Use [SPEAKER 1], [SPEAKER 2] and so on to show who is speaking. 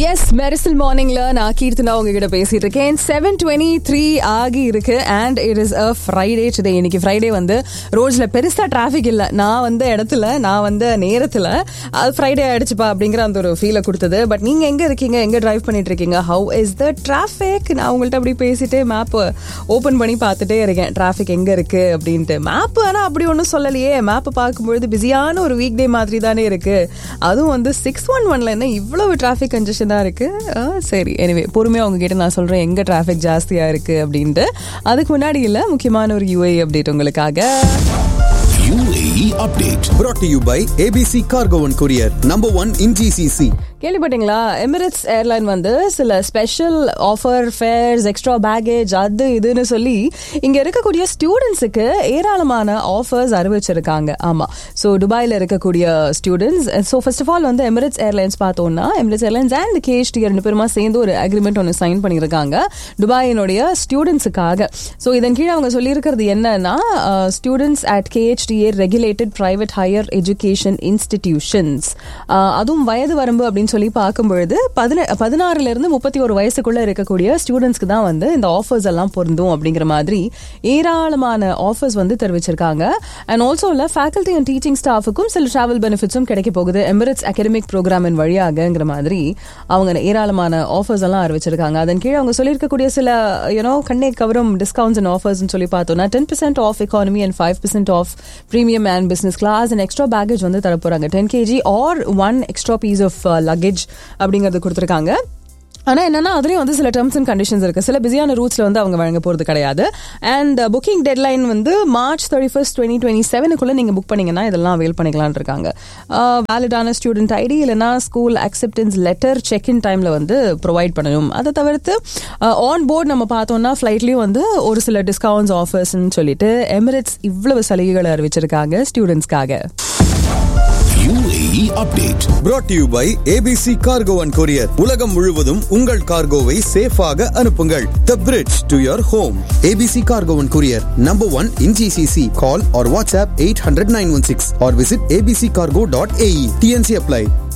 [SPEAKER 1] S Mersal மார்னிங்ல நான் கீர்த்தனா உங்ககிட்ட பேசிட்டு இருக்கேன் செவன் டுவெண்ட்டி த்ரீ ஆகி இருக்கு and it is a Friday today இன்னைக்கு ஃப்ரைடே வந்து ரோட்ஸ்ல பெருசா டிராஃபிக் இல்ல நான் வந்த இடத்துல நான் வந்த நேரத்துல அது ஃப்ரைடே ஆயிடுச்சுப்பா அப்படிங்கிற அந்த ஒரு ஃபீலை கொடுத்தது பட் நீங்க எங்க இருக்கீங்க எங்க டிரைவ் பண்ணிட்டு இருக்கீங்க ஹவு இஸ் த டிராஃபிக் நான் உங்கள்ட்ட அப்படி பேசிட்டே மேப் ஓபன் பண்ணி பார்த்துட்டே இருக்கேன் டிராஃபிக் எங்க இருக்கு அப்படின்ட்டு மேப் ஆனா அப்படி ஒன்றும் சொல்லலையே மேப் பார்க்கும்பொழுது பிஸியான ஒரு வீக் டே மாதிரி தானே இருக்கு அதுவும் வந்து சிக்ஸ் ஒன் ஒன்ல என்ன இவ்வளவு டிராஃபிக் கன்ஜெஷன் தான் இருக்கு ஆ, சரி எனிவே பொறுமையா உங்ககிட்ட நான் சொல்றேன் எங்க டிராஃபிக் ஜாஸ்தியா இருக்கு அப்படின்ட்டு அதுக்கு முன்னாடி இல்ல முக்கியமான ஒரு யூஏ அப்டேட் உங்களுக்காக
[SPEAKER 2] UAE update.
[SPEAKER 3] brought to you by ABC Cargo and Courier, number one in GCC.
[SPEAKER 1] கேள்விப்பட்டீங்களா எமிரேட்ஸ் ஏர்லைன் வந்து சில special offer fares extra baggage அது இதுன்னு சொல்லி இங்க இருக்கக்கூடிய ஸ்டூடெண்ட்ஸுக்கு ஏராளமான ஆஃபர்ஸ் அறிவிச்சிருக்காங்க ஆமா ஸோ துபாயில் இருக்கக்கூடிய students so first of all வந்து எமிரேட்ஸ் ஏர்லைன்ஸ் பார்த்தோம்னா எமிரேட்ஸ் ஏர்லைன்ஸ் அண்ட் கேஎஸ்டி ரெண்டு பேருமா சேர்ந்து ஒரு அக்ரிமெண்ட் ஒன்று சைன் பண்ணியிருக்காங்க துபாயினுடைய ஸ்டூடெண்ட்ஸுக்காக ஸோ இதன் கீழே அவங்க சொல்லியிருக்கிறது என்னன்னா students at KHDA regulated private higher education institutions அதுவும் வயது வரம்பு அப்படின்னு சொல்லி பார்க்கும்பொழுது பதின பதினாறுல இருந்து முப்பத்தி ஒரு வயசுக்குள்ள இருக்கக்கூடிய ஸ்டூடெண்ட்ஸ்க்கு தான் வந்து இந்த ஆஃபர்ஸ் எல்லாம் பொருந்தும் அப்படிங்கிற மாதிரி ஏராளமான ஆஃபர்ஸ் வந்து தெரிவிச்சிருக்காங்க அண்ட் ஆல்சோ இல்ல ஃபேக்கல்டி அண்ட் டீச்சிங் ஸ்டாஃபுக்கும் சில டிராவல் பெனிஃபிட்ஸும் கிடைக்க போகுது எமிரேட்ஸ் அகடமிக் ப்ரோக்ராமின் வழியாகங்கிற மாதிரி அவங்க ஏராளமான ஆஃபர்ஸ் எல்லாம் அறிவிச்சிருக்காங்க அதன் கீழே அவங்க சொல்லியிருக்கக்கூடிய சில யூனோ கண்ணே கவரும் டிஸ்கவுண்ட்ஸ் அண்ட் ஆஃபர்ஸ் சொல்லி பார்த்தோம்னா ten percent of economy and five percent of premium and business class and extra baggage வந்து தர போறாங்க ten KG or one extra piece of luggage அப்படிங்கறது கொடுத்துருக்காங்க ஆனா என்னன்னா அதுலயும் வந்து சில டேர்ம்ஸ் அண்ட் கண்டிஷன்ஸ் இருக்கு சில பிஸியான ரூட்ஸ்ல வந்து அவங்க வழங்க போறது கிடையாது அண்ட் புக்கிங் டெட்லைன் வந்து March thirty first twenty twenty செவனுக்குள்ள நீங்க புக் பண்ணீங்கன்னா இதெல்லாம் அவைல் பண்ணிக்கலாம்னு இருக்காங்க வேலிடான ஸ்டூடெண்ட் ஐடி இல்லைனா school acceptance letter check in டைம்ல வந்து ப்ரொவைட் பண்ணணும் அதை தவிர்த்து ஆன் போர்ட் நம்ம பார்த்தோம்னா ஃபிளைட்லயும் வந்து ஒரு சில டிஸ்கவுண்ட்ஸ் ஆஃபர்ஸ்ன்னு சொல்லிட்டு எமிரேட்ஸ் இவ்வளவு சலுகைகளை அறிவிச்சிருக்காங்க ஸ்டூடெண்ட்ஸ்க்காக
[SPEAKER 2] UAE update.
[SPEAKER 3] brought to you by ABC Cargo and Courier. உலகம் முழுவதும் உங்கள் கார்கோவை சேஃபாக அனுப்புங்கள் The bridge to your home. ABC Cargo and Courier, number one in GCC. Call or WhatsApp 800 916 or visit abccargo.ae. TNC apply.